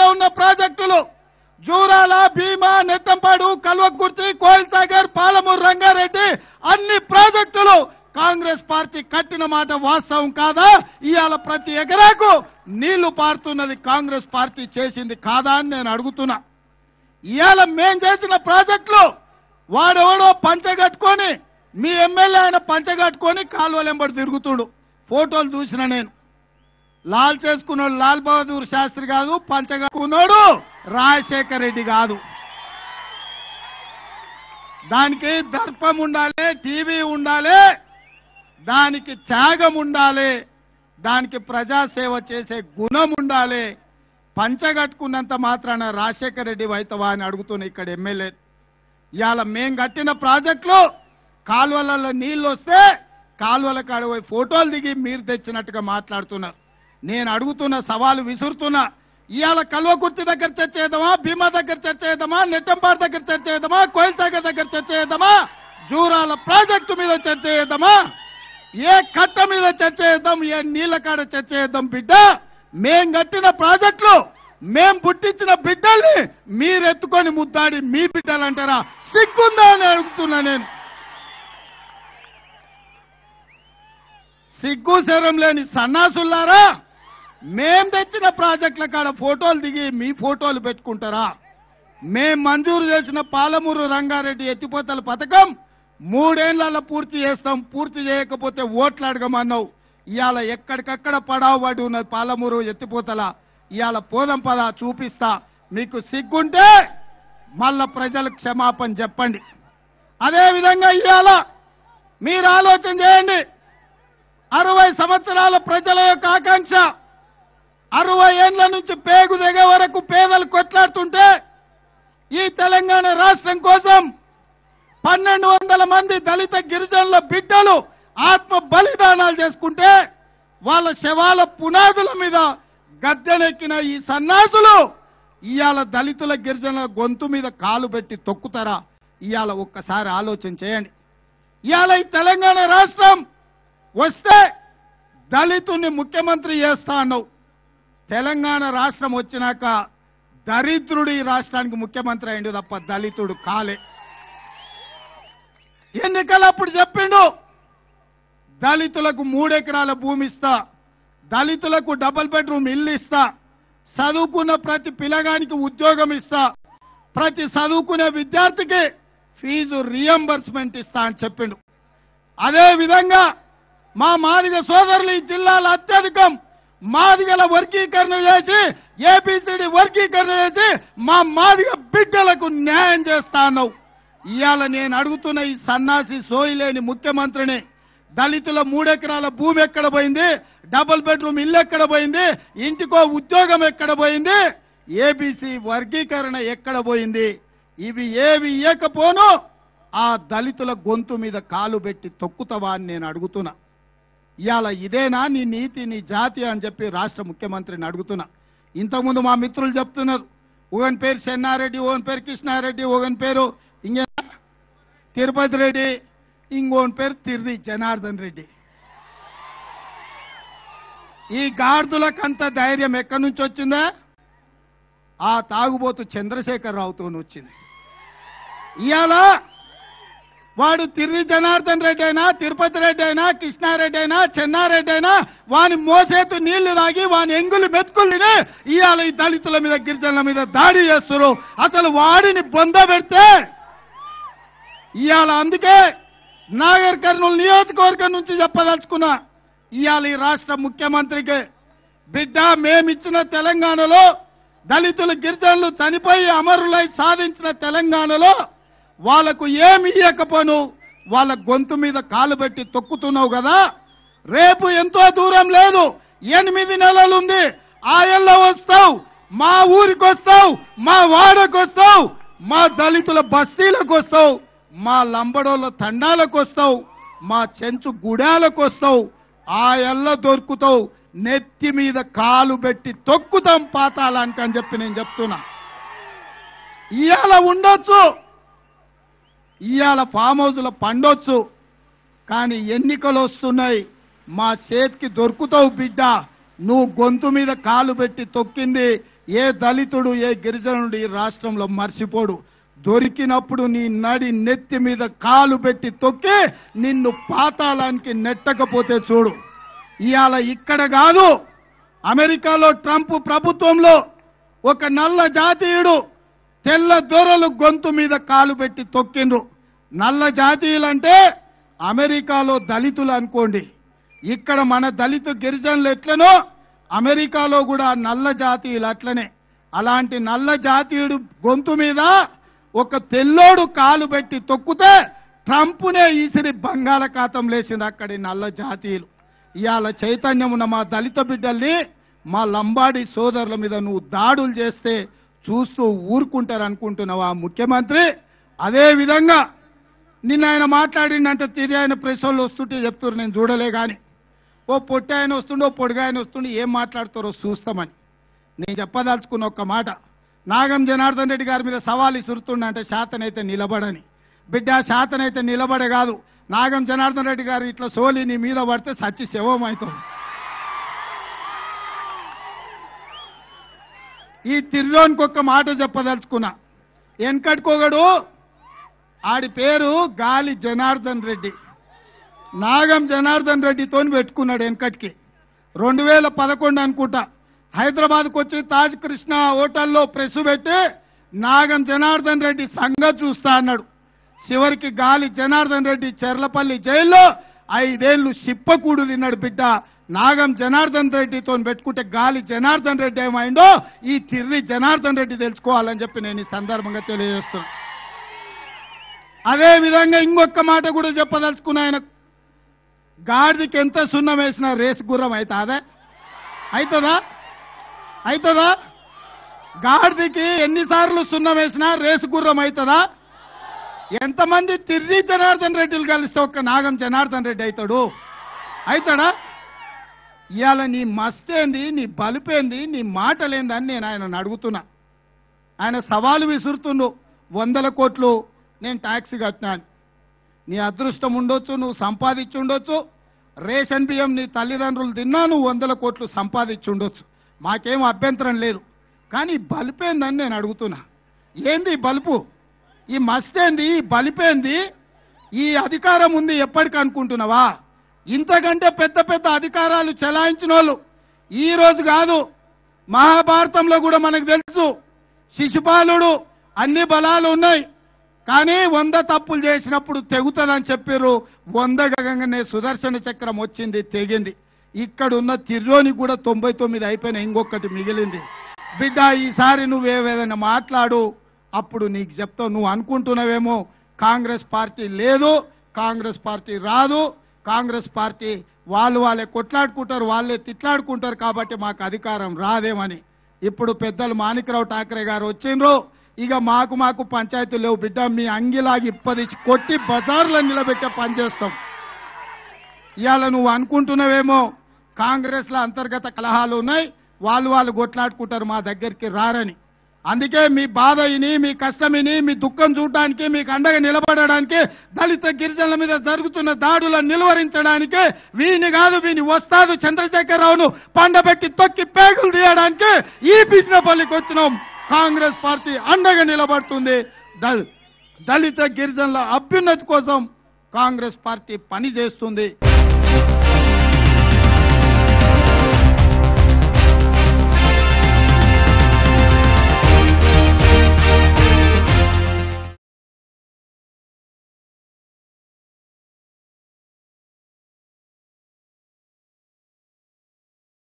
ఉన్న ప్రాజెక్టులు జూరాల భీమా నెత్తంపాడు కల్వకుర్తి కోయిల్ సాగర్ పాలమూరు రంగారెడ్డి అన్ని ప్రాజెక్టులు కాంగ్రెస్ పార్టీ కట్టిన మాట వాస్తవం కాదా ఇవాళ ప్రతి ఎకరాకు నీళ్లు పారుతున్నది కాంగ్రెస్ పార్టీ చేసింది కాదా అని నేను అడుగుతున్నా ఇవాళ మేం చేసిన ప్రాజెక్టులు వాడెవడో పంచగట్టుకొని మీ ఎమ్మెల్యే ఆయన పంచగట్టుకొని కాలువలెంబడి తిరుగుతుడు ఫోటోలు చూసిన నేను లాల్ చేసుకున్నాడు లాల్ బహదూర్ శాస్త్రి కాదు పంచగట్టుకున్నాడు రాజశేఖర్ రెడ్డి కాదు దానికి దర్పం ఉండాలి టీవీ ఉండాలి దానికి త్యాగం ఉండాలి దానికి ప్రజాసేవ చేసే గుణం ఉండాలి పంచగట్టుకున్నంత మాత్రాన రాజశేఖర రెడ్డి వైతవా అని అడుగుతున్నా ఇక్కడ ఎమ్మెల్యే ఇవాళ మేం కట్టిన ప్రాజెక్టులు కాలువలలో నీళ్లు వస్తే కాలువల కాడ పోయి ఫోటోలు దిగి మీరు తెచ్చినట్టుగా మాట్లాడుతున్నారు నేను అడుగుతున్న సవాలు విసురుతున్నా ఇవాళ కల్వకుర్తి దగ్గర చర్చ చేద్దామా భీమా దగ్గర చర్చ చేద్దామా నెట్టంపాడు దగ్గర చర్చ చేద్దామా కోయిల్సాగర్ దగ్గర చర్చ చేద్దామా జూరాల ప్రాజెక్టు మీద చర్చ చేద్దామా ఏ కట్ట మీద చర్చ చేద్దాం ఏ నీళ్ల కాడ చర్చ చేద్దాం బిడ్డ మేం కట్టిన ప్రాజెక్టులు మేం పుట్టించిన బిడ్డల్ని మీరెత్తుకొని ముద్దాడి మీ బిడ్డలు అంటారా సిగ్గుందా అని అడుగుతున్నా నేను సిగ్గు శరం లేని సన్నాసుల్లారా మేం తెచ్చిన ప్రాజెక్టుల కాడ ఫోటోలు దిగి మీ ఫోటోలు పెట్టుకుంటారా మేం మంజూరు చేసిన పాలమూరు రంగారెడ్డి ఎత్తిపోతల పథకం మూడేళ్లలో పూర్తి చేస్తాం పూర్తి చేయకపోతే ఓట్లు అడగమన్నావు ఇవాళ ఎక్కడికక్కడ పడావు పడి ఉన్నది పాలమూరు ఎత్తిపోతల ఇవాళ పోదాం పద చూపిస్తా మీకు సిగ్గుంటే మళ్ళా ప్రజలకు క్షమాపణ చెప్పండి అదే విధంగా ఇవాళ మీరు ఆలోచన చేయండి అరవై సంవత్సరాల ప్రజల యొక్క ఆకాంక్ష అరవై ఏండ్ల నుంచి పేగు దిగే వరకు పేదలు కొట్లాడుతుంటే ఈ తెలంగాణ రాష్ట్రం కోసం పన్నెండు వందల మంది దళిత గిరిజనుల బిడ్డలు ఆత్మ బలిదానాలు చేసుకుంటే వాళ్ళ శవాల పునాదుల మీద గద్దెనెక్కిన ఈ సన్నాసులు ఇవాళ దళితుల గిరిజనుల గొంతు మీద కాలు పెట్టి తొక్కుతారా ఇవాళ ఒక్కసారి ఆలోచన చేయండి ఇవాళ ఈ తెలంగాణ రాష్ట్రం వస్తే దళితుణ్ణి ముఖ్యమంత్రి చేస్తా అన్నావు తెలంగాణ రాష్ట్రం వచ్చినాక దరిద్రుడు ఈ రాష్ట్రానికి ముఖ్యమంత్రి అయిండు తప్ప దళితుడు కాలే ఎన్నికలప్పుడు చెప్పిండు దళితులకు మూడెకరాల భూమి ఇస్తా దళితులకు డబుల్ బెడ్రూమ్ ఇల్లు ఇస్తా చదువుకున్న ప్రతి పిల్లగానికి ఉద్యోగం ఇస్తా ప్రతి చదువుకునే విద్యార్థికి ఫీజు రియంబర్స్మెంట్ ఇస్తా అని చెప్పిండు అదే విధంగా మా మాదిగ సోదరులు ఈ జిల్లాలో అత్యధికం మాదిగల వర్గీకరణ చేసి ఏబిసిడి వర్గీకరణ చేసి మా మాదిగ బిడ్డలకు న్యాయం చేస్తాను ఇవాళ నేను అడుగుతున్న ఈ సన్నాసి సోయిలేని ముఖ్యమంత్రిని దళితుల మూడెకరాల భూమి ఎక్కడ పోయింది డబుల్ బెడ్రూమ్ ఇల్లు ఎక్కడ పోయింది ఇంటికో ఉద్యోగం ఎక్కడ పోయింది ఏబిసి వర్గీకరణ ఎక్కడ పోయింది ఇవి ఏవి ఇయ్యకపోను ఆ దళితుల గొంతు మీద కాలు పెట్టి తొక్కుతావా అని నేను అడుగుతున్నా ఇవాళ ఇదేనా నీ నీతి నీ జాతి అని చెప్పి రాష్ట్ర ముఖ్యమంత్రిని అడుగుతున్నా ఇంతకుముందు మా మిత్రులు చెప్తున్నారు ఒకని పేరు చెన్నారెడ్డి ఒకని పేరు కృష్ణారెడ్డి ఒకని పేరు ఇంకే తిరుపతి రెడ్డి ఇంకోని పేరు తిరిది జనార్దన్ రెడ్డి ఈ గాడిదలకంత ధైర్యం ఎక్కడి నుంచి వచ్చిందా ఆ తాగుబోతు చంద్రశేఖరరావుతో వచ్చింది ఇవాళ వాడు తిరిగి జనార్దన్ రెడ్డి అయినా తిరుపతి రెడ్డి అయినా కృష్ణారెడ్డి అయినా చెన్నారెడ్డి అయినా వాని మోసేతు నీళ్లు తాగి వాని ఎంగులు మెతుకుల్ని ఇవాళ ఈ దళితుల మీద గిరిజనుల మీద దాడి చేస్తున్నారు అసలు వాడిని బొంద పెడితే ఇవాళ అందుకే నాగర్ కర్నూలు నియోజకవర్గం నుంచి చెప్పదలుచుకున్నా ఇవాళ ఈ రాష్ట్ర ముఖ్యమంత్రికి బిడ్డ మేమిచ్చిన తెలంగాణలో దళితులు గిరిజనులు చనిపోయి అమరులై సాధించిన తెలంగాణలో వాళ్లకు ఏమి ఇయ్యకపోను వాళ్ళ గొంతు మీద కాలు పెట్టి తొక్కుతున్నావు కదా రేపు ఎంతో దూరం లేదు ఎనిమిది నెలలుంది ఆయల్లో వస్తావు మా ఊరికి వస్తావు మా వాడకు వస్తావు మా దళితుల బస్తీలకు వస్తావు మా లంబడోళ్ళ తండాలకు వస్తావు మా చెంచు గుడాలకు వస్తావు ఆ ఎల్ల దొరుకుతావు నెత్తి మీద కాలు పెట్టి తొక్కుతాం పాతాళానికి అని చెప్పి నేను చెప్తున్నా ఇవాళ ఉండొచ్చు ఇవాళ ఫామ్ హౌస్లో పండొచ్చు కానీ ఎన్నికలు వస్తున్నాయి మా చేతికి దొరుకుతావు బిడ్డ నువ్వు గొంతు మీద కాలు పెట్టి తొక్కింది ఏ దళితుడు ఏ గిరిజనుడు ఈ రాష్ట్రంలో మర్చిపోడు దొరికినప్పుడు నీ నడి నెత్తి మీద కాలు పెట్టి తొక్కి నిన్ను పాతాళానికి నెట్టకపోతే చూడు ఇవాళ ఇక్కడ కాదు అమెరికాలో ట్రంప్ ప్రభుత్వంలో ఒక నల్ల జాతీయుడు తెల్ల దొరలు గొంతు మీద కాలు పెట్టి తొక్కిండ్రు నల్ల జాతీయులంటే అమెరికాలో దళితులు అనుకోండి ఇక్కడ మన దళిత గిరిజనులు ఎట్లనో అమెరికాలో కూడా నల్ల జాతీయులు అట్లనే అలాంటి నల్ల జాతీయుడు గొంతు మీద ఒక తెల్లోడు కాలు పెట్టి తొక్కితే ట్రంప్నే ఈసిరి బంగాళాఖాతం లేచింది అక్కడి నల్ల జాతీయులు ఇవాళ చైతన్యం ఉన్న మా దళిత బిడ్డల్ని మా లంబాడి సోదరుల మీద నువ్వు దాడులు చేస్తే చూస్తూ ఊరుకుంటారు అనుకుంటున్నావా ముఖ్యమంత్రి అదే విధంగా నిన్న ఆయన మాట్లాడిందంటే తిరిగి ఆయన ప్రెస్ వాళ్ళు వస్తుంటే చెప్తారు నేను చూడలే గాని ఓ పొట్టి ఆయన వస్తుండే ఓ పొడిగా ఆయన వస్తుండే ఏం మాట్లాడతారో చూస్తామని నేను చెప్పదలుచుకున్న ఒక్క మాట నాగం జనార్దన్ రెడ్డి గారి మీద సవాల్ ఇసురుతుండ అంటే శాతనైతే నిలబడని బిడ్డ శాతనైతే నిలబడే కాదు నాగం జనార్దన్ రెడ్డి గారు ఇట్లా సోలి నీ మీద పడితే సచ్చి శవం అవుతుంది ఈ తిర్లోనికి ఒక్క మాట చెప్పదలుచుకున్నా వెనకట్టుకోగడు ఆడి పేరు గాలి జనార్దన్ రెడ్డి నాగం జనార్దన్ రెడ్డితో పెట్టుకున్నాడు వెనకటికి రెండు వేల పదకొండు అనుకుంటా హైదరాబాద్కు వచ్చి తాజ్ కృష్ణ హోటల్లో ప్రెస్ పెట్టి నాగం జనార్దన్ రెడ్డి సంగతి చూస్తా అన్నాడు చివరికి గాలి జనార్దన్ రెడ్డి చెర్లపల్లి జైల్లో ఐదేళ్లు సిప్పకూడు తిన్నాడు బిడ్డ నాగం జనార్దన్ రెడ్డితో పెట్టుకుంటే గాలి జనార్దన్ రెడ్డి ఏమైందో ఈ తిర్రి జనార్దన్ రెడ్డి తెలుసుకోవాలని చెప్పి నేను ఈ సందర్భంగా తెలియజేస్తున్నా అదే విధంగా ఇంకొక మాట కూడా చెప్పదలుచుకున్నా ఆయన గాడిదకి ఎంత సున్నం వేసినా రేసు గుర్రం అవుతుందా అవుతుందా అవుతుందా గాడిదకి ఎన్నిసార్లు సున్నం వేసినా రేసు గుర్రం అవుతుందా ఎంతమంది తిర్రి జనార్దన్ రెడ్డిలు కలిస్తే ఒక్క నాగం జనార్దన్ రెడ్డి అవుతాడు అవుతాడా ఇవాళ నీ మస్తేంది నీ బలిపేంది నీ మాటలేంది అని నేను ఆయన అడుగుతున్నా ఆయన సవాలు విసురుతుండు వందల కోట్లు నేను ట్యాక్స్ కట్టినాను నీ అదృష్టం ఉండొచ్చు నువ్వు సంపాదించి ఉండొచ్చు రేషన్ బియ్యం నీ తల్లిదండ్రులు తిన్నా నువ్వు వందల కోట్లు సంపాదించి ఉండొచ్చు మాకేం అభ్యంతరం లేదు కానీ ఈ బలిపేందని నేను అడుగుతున్నా ఏంది ఈ బలుపు ఈ మస్తేంది ఈ బలిపేంది ఈ అధికారం ఉంది ఎప్పటికి అనుకుంటున్నావా ఇంతకంటే పెద్ద పెద్ద అధికారాలు చెలాయించిన వాళ్ళు ఈ రోజు కాదు మహాభారతంలో కూడా మనకు తెలుసు శిశుపాలుడు అన్ని బలాలు ఉన్నాయి కానీ వంద తప్పులు చేసినప్పుడు తెగుతుందని చెప్పారు వంద గగంగానే సుదర్శన చక్రం వచ్చింది తెగింది ఇక్కడున్న తిర్రోని కూడా తొంభై తొమ్మిది అయిపోయిన ఇంకొకటి మిగిలింది బిడ్డ ఈసారి నువ్వేవేదైనా మాట్లాడు అప్పుడు నీకు చెప్తావు నువ్వు అనుకుంటున్నావేమో కాంగ్రెస్ పార్టీ లేదు కాంగ్రెస్ పార్టీ రాదు కాంగ్రెస్ పార్టీ వాళ్ళు వాళ్ళే కొట్లాడుకుంటారు వాళ్ళే తిట్లాడుకుంటారు కాబట్టి మాకు అధికారం రాదేమని ఇప్పుడు పెద్దలు మాణిక్రావు ఠాకరే గారు వచ్చిండ్రు ఇక మాకు మాకు పంచాయతీలు లేవు బిడ్డ మీ అంగిలాగి ఇప్పదిచ్చి కొట్టి బజార్లో నిలబెట్టే పని చేస్తాం ఇవాళ నువ్వు అనుకుంటున్నావేమో కాంగ్రెస్ లో అంతర్గత కలహాలు ఉన్నాయి వాళ్ళు వాళ్ళు కొట్లాడుకుంటారు మా దగ్గరికి రారని అందుకే మీ బాధ ఇని మీ కష్టమిని మీ దుఃఖం చూడడానికి మీకు అండగా నిలబడడానికి దళిత గిరిజనుల మీద జరుగుతున్న దాడులను నిలువరించడానికి వీని కాదు వీని వస్తాదు చంద్రశేఖరరావును పండబెట్టి తొక్కి పేగులు తీయడానికి ఈ బిజినపల్లికి వచ్చినాం కాంగ్రెస్ పార్టీ అండగా నిలబడుతుంది దళ- దళిత గిరిజనుల అభ్యున్నతి కోసం కాంగ్రెస్ పార్టీ పని చేస్తుంది